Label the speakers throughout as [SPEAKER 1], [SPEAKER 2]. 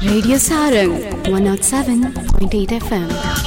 [SPEAKER 1] Radio Sarang 107.8 FM.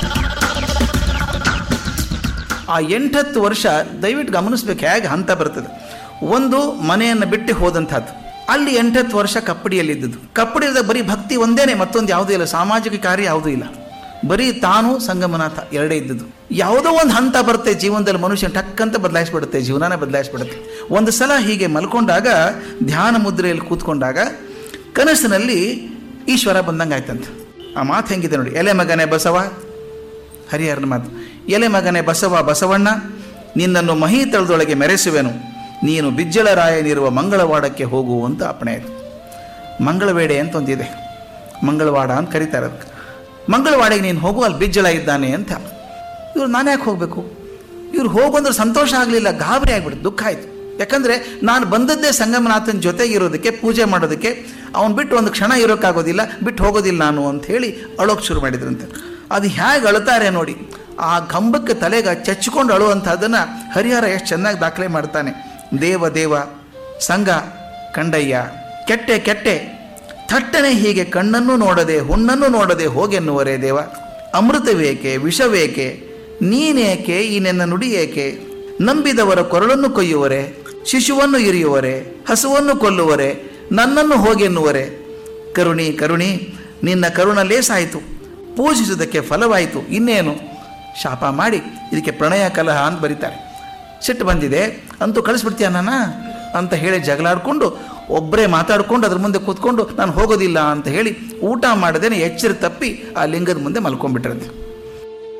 [SPEAKER 2] ಆ ಎಂಟತ್ತು ವರ್ಷ ದಯವಿಟ್ಟು ಗಮನಿಸ್ಬೇಕು ಹೇಗೆ ಹಂತ ಬರ್ತದೆ ಒಂದು ಮನೆಯನ್ನು ಬಿಟ್ಟು ಹೋದಂಥದ್ದು ಅಲ್ಲಿ ಎಂಟತ್ತು ವರ್ಷ ಕಪ್ಪಡಿಯಲ್ಲಿದ್ದದ್ದು ಕಪ್ಪಡಿಯದಾಗ ಬರೀ ಭಕ್ತಿ ಒಂದೇನೆ ಮತ್ತೊಂದು ಯಾವುದೂ ಇಲ್ಲ ಸಾಮಾಜಿಕ ಕಾರ್ಯ ಯಾವುದೂ ಇಲ್ಲ ಬರೀ ತಾನು ಸಂಗಮನಾಥ ಎರಡೇ ಇದ್ದದ್ದು ಯಾವುದೋ ಒಂದು ಹಂತ ಬರುತ್ತೆ ಜೀವನದಲ್ಲಿ ಮನುಷ್ಯ ಟಕ್ಕಂತ ಬದಲಾಯಿಸ್ಬಿಡುತ್ತೆ ಜೀವನನೇ ಬದಲಾಯಿಸ್ಬಿಡುತ್ತೆ ಒಂದು ಸಲ ಹೀಗೆ ಮಲ್ಕೊಂಡಾಗ ಧ್ಯಾನ ಮುದ್ರೆಯಲ್ಲಿ ಕೂತ್ಕೊಂಡಾಗ ಕನಸಿನಲ್ಲಿ ಈಶ್ವರ ಬಂದಂಗೆ ಆಯ್ತಂತ ಆ ಮಾತು ಹೆಂಗಿದೆ ನೋಡಿ ಎಲೆ ಮಗನೇ ಬಸವ ಹರಿಹರನ ಮಾತು ಎಲೆ ಮಗನೇ ಬಸವ ಬಸವಣ್ಣ ನಿನ್ನನ್ನು ಮಹೀತಳದೊಳಗೆ ಮೆರೆಸುವೆನು ನೀನು ಬಿಜ್ಜಳರಾಯನಿರುವ ಮಂಗಳವಾಡಕ್ಕೆ ಹೋಗು ಅಂತ ಅಪ್ಪಣೆ ಆಯಿತು ಮಂಗಳವೇಡೆ ಅಂತ ಒಂದಿದೆ ಮಂಗಳವಾಡ ಅಂತ ಕರೀತಾರೆ ಅದಕ್ಕೆ ಮಂಗಳವಾಡಿಗೆ ನೀನು ಹೋಗು ಅಲ್ಲಿ ಬಿಜ್ಜಳ ಇದ್ದಾನೆ ಅಂತ ಇವ್ರು ನಾನು ಯಾಕೆ ಹೋಗಬೇಕು ಇವ್ರು ಹೋಗಂದ್ರೆ ಸಂತೋಷ ಆಗಲಿಲ್ಲ ಗಾಬರಿ ಆಗ್ಬಿಡ್ತು ದುಃಖ ಆಯಿತು ಯಾಕಂದರೆ ನಾನು ಬಂದದ್ದೇ ಸಂಗಮನಾಥನ ಜೊತೆಗಿರೋದಕ್ಕೆ ಪೂಜೆ ಮಾಡೋದಕ್ಕೆ ಅವನು ಬಿಟ್ಟು ಒಂದು ಕ್ಷಣ ಇರೋಕ್ಕಾಗೋದಿಲ್ಲ ಬಿಟ್ಟು ಹೋಗೋದಿಲ್ಲ ನಾನು ಅಂತ ಹೇಳಿ ಅಳೋಕೆ ಶುರು ಮಾಡಿದ್ರಂತೆ ಅದು ಹೇಗೆ ಅಳ್ತಾರೆ ನೋಡಿ ಆ ಕಂಬಕ್ಕೆ ತಲೆಗೆ ಚಚ್ಕೊಂಡು ಅಳುವಂಥದ್ದನ್ನು ಹರಿಹರ ಎಷ್ಟು ಚೆನ್ನಾಗಿ ದಾಖಲೆ ಮಾಡ್ತಾನೆ ದೇವ ದೇವ ಸಂಘ ಕಂಡಯ್ಯ ಕೆಟ್ಟೆ ಕೆಟ್ಟೆ ಥಟ್ಟನೆ ಹೀಗೆ ಕಣ್ಣನ್ನು ನೋಡದೆ ಹುಣ್ಣನ್ನು ನೋಡದೆ ಹೋಗೆನ್ನುವರೇ ದೇವ ಅಮೃತವೇಕೆ ವಿಷವೇಕೆ ನೀನೇಕೆ ಈ ನಿನ್ನ ನುಡಿ ಏಕೆ ನಂಬಿದವರ ಕೊರಳನ್ನು ಕೊಯ್ಯುವರೆ ಶಿಶುವನ್ನು ಇರಿಯುವರೆ ಹಸುವನ್ನು ಕೊಲ್ಲುವರೆ ನನ್ನನ್ನು ಹೋಗೆನ್ನುವರೆ ಕರುಣಿ ಕರುಣಿ ನಿನ್ನ ಕರುಣ ಲೇಸಾಯಿತು ಪೂಜಿಸುವುದಕ್ಕೆ ಫಲವಾಯಿತು ಇನ್ನೇನು ಶಾಪ ಮಾಡಿ ಇದಕ್ಕೆ ಪ್ರಣಯ ಕಲಹ ಅಂತ ಬರೀತಾರೆ ಸಿಟ್ಟು ಬಂದಿದೆ ಅಂತೂ ಕಳಿಸ್ಬಿಡ್ತೀಯ ನಾನ ಅಂತ ಹೇಳಿ ಜಗಳಾಡ್ಕೊಂಡು ಒಬ್ಬರೇ ಮಾತಾಡ್ಕೊಂಡು ಅದ್ರ ಮುಂದೆ ಕೂತ್ಕೊಂಡು ನಾನು ಹೋಗೋದಿಲ್ಲ ಅಂತ ಹೇಳಿ ಊಟ ಮಾಡದೇನೆ ಎಚ್ಚರ ತಪ್ಪಿ ಆ ಲಿಂಗದ ಮುಂದೆ ಮಲ್ಕೊಂಡ್ಬಿಟ್ರಂತೆ